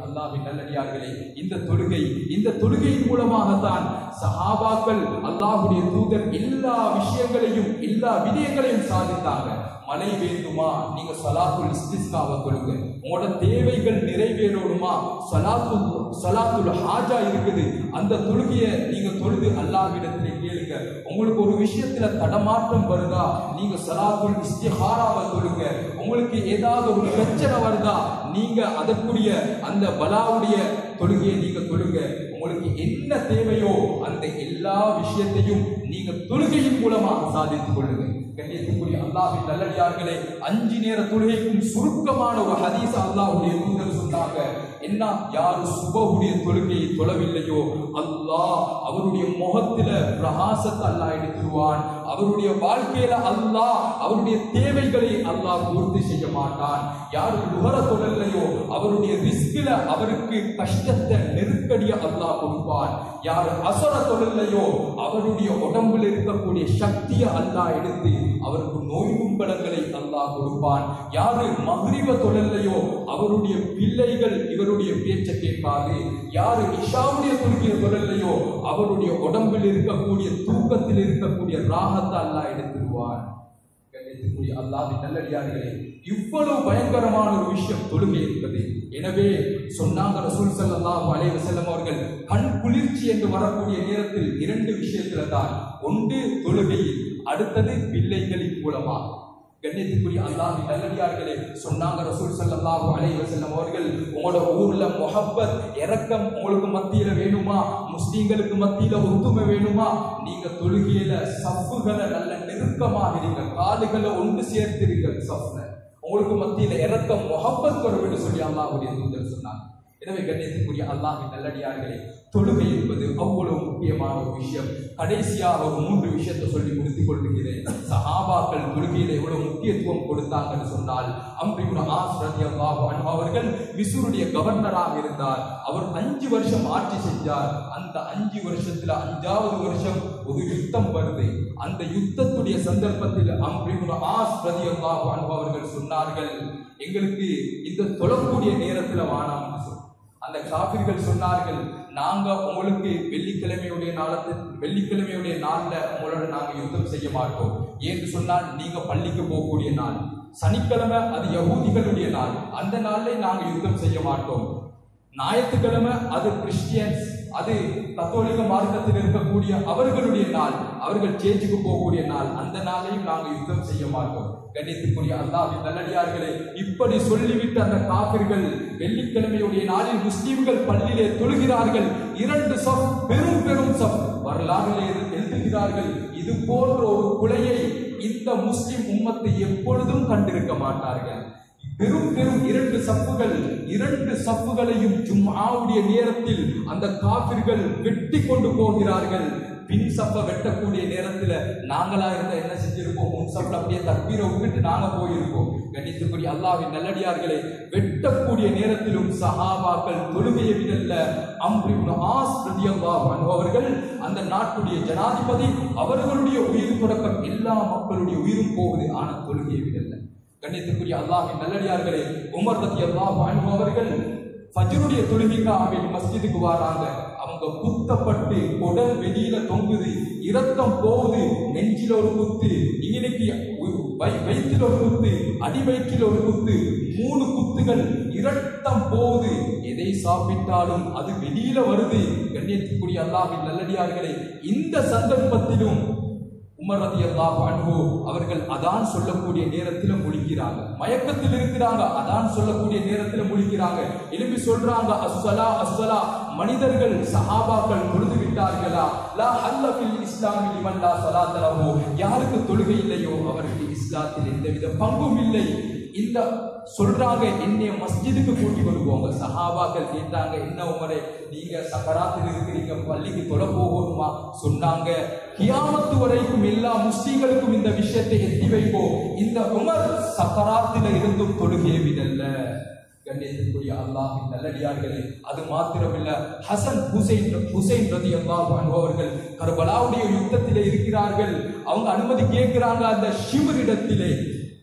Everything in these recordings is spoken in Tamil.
அல்லாஹ்வின் நல்லடியார்களே இந்த தொழுகை இந்த தொழுகையின் மூலமாகத்தான் சஹாபாக்கள் அல்லாஹ்வுடைய தூதர் எல்லா விஷயங்களையும் எல்லா விடயங்களையும் சாதித்தாங்க மழை வேண்டுமா நீங்க சலாத்துல் இஸ்திஸ்காவை கொடுங்க உங்களோட தேவைகள் நிறைவேறணுமா சலாத்துல் சலாத்துல் ஹாஜா இருக்குது அந்த தொழுகையை நீங்க தொழுது அல்லாஹ்விடத்திலே கேளுங்க உங்களுக்கு ஒரு விஷயத்துல தடமாற்றம் வருதா நீங்க சலாத்துல் இஸ்திஹாராவை தொழுங்க உங்களுக்கு ஏதாவது ஒரு பிரச்சனை வருதா நீங்க அதற்குரிய அந்த பலாவுடைய தொழுகையை நீங்க தொழுங்க உங்களுக்கு என்ன தேவையோ அந்த எல்லா விஷயத்தையும் நீங்க தொழுகையின் மூலமாக சாதித்துக் கொள்ளுங்க கண்ணியத்துக்குரிய அல்லாஹ்வின் நல்லடியார்களே அஞ்சு நேர தொழுகைக்கும் சுருக்கமான ஒரு ஹதீஸ் அல்லாஹ்வுடைய தூதர் சொன்னாங்க என்ன யாரு சுபவுடைய தொழுகையை தொழவில்லையோ அல்லாஹ் அவருடைய முகத்தில பிரகாசத்தை அல்லாஹ் எடுத்துருவான் அவருடைய வாழ்க்கையில அல்லாஹ் அவருடைய தேவைகளை அல்லாஹ் பூர்த்தி செய்ய மாட்டான் யாரு நுகர தொழலையோ அவருடைய ரிஸ்கில அவருக்கு கஷ்டத்தை நெருக்கடியை அல்லாஹ் கொடுப்பான் யாரு அசர தொழலையோ அவருடைய உடம்புல இருக்கக்கூடிய சக்தியை அல்லாஹ் எடுத்து அவருக்கு நோய் கும்பலங்களை அல்லாஹ் கொடுப்பான் யாரு மகிரிவ தொழலையோ அவருடைய பிள்ளைகள் இவருடைய பேச்சை கேட்காது யாரு இஷாவுடைய தொழுகையை தொழலையோ அவருடைய உடம்பில் இருக்கக்கூடிய தூக்கத்தில் இருக்கக்கூடிய ராகத்தை அல்லாஹ் எடுத்துருவான் கண்ணியத்துக்குரிய அல்லாஹ்வின் நல்லடியார்களே இவ்வளவு பயங்கரமான ஒரு விஷயம் தொழுகை என்பது எனவே சொன்னாங்க ரசூல் ஸல்லல்லாஹு அலைஹி வஸல்லம் அவர்கள் கண் குளிர்ச்சி என்று வரக்கூடிய நேரத்தில் இரண்டு விஷயத்துல தான் ஒன்று தொழுகையில் அடுத்தது பிள்ளைகளின் மூலமாக கண்ணியத்துக்குரிய அல்லாஹ்வின் நல்லடியார்களே சொன்னாங்க ரசூல் ஸல்லல்லாஹு அலைஹி வஸல்லம் அவர்கள் உங்களோட ஊர்ல முஹப்பத் இரக்கம் உங்களுக்கு மத்தியில வேணுமா முஸ்லீம்களுக்கு மத்தியில ஒத்துமை வேணுமா நீங்க தொழுகையில சஃப்புகளை நல்ல நெருக்கமாக இருங்க காலுகளை ஒன்று சேர்த்திருங்க சஃப்ல உங்களுக்கு மத்தியில இரக்கம் முஹப்பத் வரும் என்று சொல்லி அல்லாஹ்வுடைய தூதர் சொன்னாங்க எனவே கண்ணியத்துக்குரிய அல்லாஹின் நல்லடியார்களே தொழுகை என்பது அவ்வளவு முக்கியமான ஒரு விஷயம் கடைசியாக ஒரு மூன்று விஷயத்தை சொல்லி முடித்துக் கொள்கிறேன் சஹாபாக்கள் தொழுகையில எவ்வளவு முக்கியத்துவம் கொடுத்தாங்கன்னு சொன்னால் அம்ரிபுர ஆஸ் ரலியல்லாஹு அன்ஹு அவர்கள் மிசூருடைய கவர்னராக இருந்தார் அவர் அஞ்சு வருஷம் ஆட்சி செஞ்சார் அந்த அஞ்சு வருஷத்துல அஞ்சாவது வருஷம் ஒரு யுத்தம் வருது அந்த யுத்தத்துடைய சந்தர்ப்பத்தில் அம்ரிபுர ஆஸ் ரலியல்லாஹு அன்ஹு அவர்கள் சொன்னார்கள் எங்களுக்கு இந்த தொழக்கூடிய நேரத்துல வானாம்னு சொல்லி அந்த காபிர்கள் சொன்னார்கள் நாங்க உங்களுக்கு வெள்ளிக்கிழமையுடைய நாளத்து வெள்ளிக்கிழமையுடைய நாள்ல உங்களோட நாங்க யுத்தம் செய்ய மாட்டோம் ஏன்னு சொன்னால் நீங்க பள்ளிக்கு போகக்கூடிய நாள் சனிக்கிழமை அது யகூதிகளுடைய நாள் அந்த நாள்ல நாங்க யுத்தம் செய்ய மாட்டோம் ஞாயிற்றுக்கிழமை அது கிறிஸ்டியன்ஸ் அது கத்தோலிக்க மார்க்கத்தில் இருக்கக்கூடிய அவர்களுடைய நாள் அவர்கள் சேச்சுக்கு போகக்கூடிய நாள் அந்த நாளையும் நாங்கள் யுத்தம் செய்ய மாட்டோம் கண்ணியத்துக்குரிய அல்லாஹின் நல்லடியார்களே இப்படி சொல்லிவிட்டு அந்த காபிர்கள் வெள்ளிக்கிழமையுடைய நாளில் முஸ்லிம்கள் பள்ளியிலே தொழுகிறார்கள் இரண்டு சப் பெரும் பெரும் சப் வரலாறுலே எழுதுகிறார்கள் இது போன்ற ஒரு குலையை இந்த முஸ்லிம் உம்மத்தை எப்பொழுதும் கண்டிருக்க மாட்டார்கள் பெரும் பெரும் இரண்டு சப்புகள் இரண்டு சப்புகளையும் ஜும்ஆவுடைய நேரத்தில் அந்த காபிர்கள் வெட்டி கொண்டு போகிறார்கள் பின் சப்ப வெட்டக்கூடிய நேரத்துல நாங்களா இருந்தா என்ன செஞ்சிருப்போம் முன் சப்ப அப்படியே தப்பீரை விட்டுட்டு நாங்க போயிருப்போம் கணித்துக்குரிய அல்லாவின் நல்லடியார்களே வெட்டக்கூடிய நேரத்திலும் சஹாபாக்கள் தொழுகையை விடல்ல அம்ரிபுன் ஆஸ் ரலியல்லாஹு அன்ஹு அவர்கள் அந்த நாட்டுடைய ஜனாதிபதி அவர்களுடைய உயிர் தொடக்கம் எல்லா மக்களுடைய உயிரும் போகுது ஆனா தொழுகையை விடல்ல கண்ணியத்துக்குரிய அல்லாஹின் நல்லடியார்களே உமர் ரதி அல்லாஹ் அவர்கள் ஃபஜ்ருடைய தொழுகைக்காக மஸ்ஜிதுக்கு வராங்க அவங்க குத்தப்பட்டு உடல் வெளியில தொங்குது இரத்தம் போகுது நெஞ்சில ஒரு குத்து இன்னைக்கு வயிற்றில் ஒரு குத்து அடி வயிற்றில் ஒரு குத்து மூணு குத்துகள் இரத்தம் போகுது எதை சாப்பிட்டாலும் அது வெளியில வருது கண்ணியத்துக்குரிய அல்லாஹின் நல்லடியார்களே இந்த சந்தர்ப்பத்திலும் உமர் ரலியல்லாஹு அன்ஹு அவர்கள் அதான் சொல்லக்கூடிய நேரத்தில் முழிக்கிறாங்க மயக்கத்தில் இருக்கிறாங்க அதான் சொல்லக்கூடிய நேரத்தில் முழிக்கிறாங்க எழுப்பி சொல்றாங்க அஸ்ஸலா அஸ்ஸலா மனிதர்கள் சஹாபாக்கள் தொழுது விட்டார்களா லா ஹல்ல ஃபில் இஸ்லாமி லிமன் லா ஸலாத்த லஹு யாருக்கு தொழுகை இல்லையோ அவருக்கு இஸ்லாத்தில் எந்தவித பங்கும் இல்லை இந்த சொல்றாங்க என்னைய மஸ்ஜிதுக்கு கூட்டி கொண்டு போங்க சஹாபாக்கள் கேட்டாங்க என்ன உமரே நீங்க சக்கராத்தில் இருக்கிறீங்க பள்ளிக்கு தொலை போகணுமா சொன்னாங்க கியாமத்து வரைக்கும் எல்லா முஸ்லீம்களுக்கும் இந்த விஷயத்தை எத்தி வைப்போம் இந்த உமர் சக்கராத்தில் இருந்தும் தொழுகையை விடல்ல கண்ணியத்திற்குரிய அல்லாஹின் நல்லடியார்களே அது மாத்திரமில்ல ஹசன் ஹுசைன் ஹுசைன் ரதி அல்லாஹ் அவர்கள் கர்பலாவுடைய யுத்தத்திலே இருக்கிறார்கள் அவங்க அனுமதி கேட்கிறாங்க அந்த ஷிவரிடத்திலே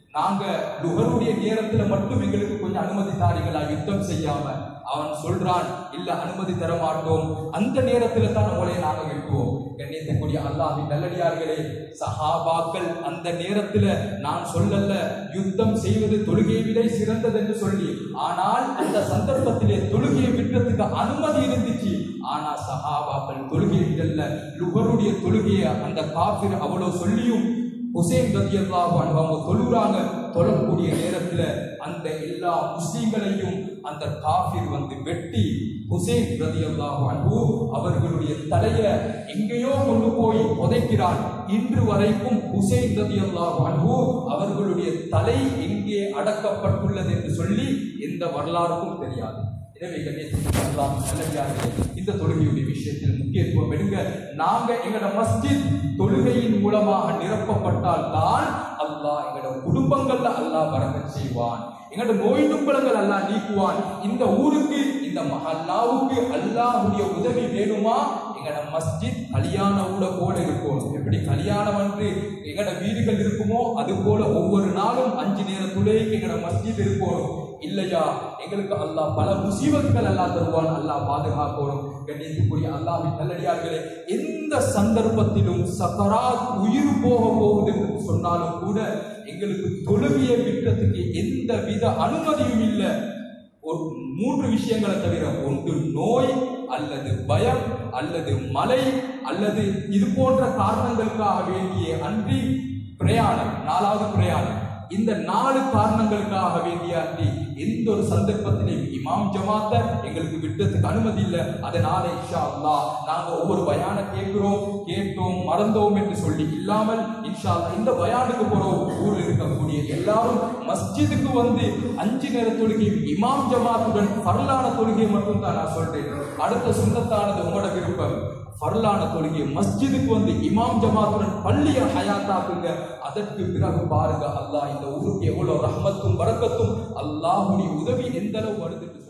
நாங்க லுகருடைய நேரத்துல மட்டும் எங்களுக்கு கொஞ்சம் அனுமதி தாரீங்களா யுத்தம் செய்யாம அவன் சொல்றான் இல்ல அனுமதி தர மாட்டோம் அந்த நேரத்துல தான் உங்களை நாங்க வெட்டுவோம் கண்ணியத்துக்குரிய அல்லாஹின் நல்லடியார்களே சஹாபாக்கள் அந்த நேரத்துல நான் சொல்லல யுத்தம் செய்வது தொழுகையை விட சிறந்தது என்று சொல்லி ஆனால் அந்த சந்தர்ப்பத்திலே தொழுகையை விட்டதுக்கு அனுமதி இருந்துச்சு ஆனா சஹாபாக்கள் தொழுகையை விடல லுகருடைய தொழுகையை அந்த காபிர் அவ்வளவு சொல்லியும் ஹுசேன் ரதியல்லாஹு அன்ஹு அவங்க தொழுறாங்க தொழக்கூடிய நேரத்துல அந்த எல்லா முஸ்லிம்களையும் அந்த காஃபிர் வந்து வெட்டி ஹுசேன் ரதியல்லாஹு அன்ஹு அவர்களுடைய தலைய எங்கேயோ கொண்டு போய் புதைக்கிறான் இன்று வரைக்கும் ஹுசேன் ரதியல்லாஹு அன்ஹு அவர்களுடைய தலை எங்கே அடக்கப்பட்டுள்ளது என்று சொல்லி எந்த வரலாறுக்கும் தெரியாது எனவே கண்ணியத்துக்கு அல்லாஹ் நல்லடியார்களே, இந்த தொழுகையுடைய விஷயத்தில் முக்கியத்துவம் எடுங்க நாங்க எங்களோட மஸ்ஜித் தொழுகையின் மூலமாக நிரப்பப்பட்டால் தான் அல்லாஹ் எங்களோட குடும்பங்கள்ல அல்லாஹ் வரக்கச் செய்வான் எங்களோட நோய் துன்பங்கள் அல்லாஹ் நீக்குவான் இந்த ஊருக்கு இந்த மஹல்லாவுக்கு அல்லாஹ்வுடைய உதவி வேணுமா எங்களோட மஸ்ஜித் கல்யாண ஊட போல இருக்கும் எப்படி கல்யாணம் வந்து எங்களோட வீடுகள் இருக்குமோ அது போல ஒவ்வொரு நாளும் அஞ்சு நேர தொழுகைக்கு எங்களோட மஸ்ஜித் இருக்கும் இல்லையா எங்களுக்கு அல்லாஹ் பல முசீபத்துகள் அல்லாஹ் தருவான் அல்லாஹ் பாதுகாக்கணும் கண்ணியத்துக்குரிய அல்லாஹ்வின் நல்லடியார்களே எந்த சந்தர்ப்பத்திலும் சக்கராத் உயிர் போக போகுது என்று சொன்னாலும் கூட எங்களுக்கு தொழுகையை விட்டதுக்கு எந்த வித அனுமதியும் இல்லை ஒரு மூன்று விஷயங்களை தவிர ஒன்று நோய் அல்லது பயம் அல்லது மழை அல்லது இது போன்ற காரணங்களுக்காக வேண்டிய அன்றி பிரயாணம் நாலாவது பிரயாணம் இந்த நாலு காரணங்களுக்காக வேண்டிய அன்றி எந்த ஒரு சந்தர்ப்பத்திலையும் இமாம் ஜமாத்த எங்களுக்கு விட்டதுக்கு அனுமதி இல்லை அதனால இன்ஷா அல்லாஹ் நாங்க ஒவ்வொரு பயான கேட்கிறோம் கேட்டோம் மறந்தோம் என்று சொல்லி இல்லாமல் இன்ஷா அல்லாஹ் இந்த பயானுக்கு போறோம் ஊரில் இருக்கக்கூடிய எல்லாரும் மஸ்ஜிதுக்கு வந்து அஞ்சு நேர தொழுகையும் இமாம் ஜமாத்துடன் பரலான தொழுகையை மட்டும் தான் நான் சொல்றேன் அடுத்த சுண்ணத்தானது உங்களோட விருப்பம் ஃபர்லான தொழுகை மஸ்ஜிதுக்கு வந்து இமாம் ஜமாத்துடன் பள்ளியை ஹயாத்தாக்குங்க அதற்கு பிறகு பாருங்க அல்லாஹ் இந்த ஊருக்கு எவ்வளவு ரஹ்மத்தும் வரக்கத்தும் அல்லாஹ்வுடைய உதவி எந்த அளவு வருது என்று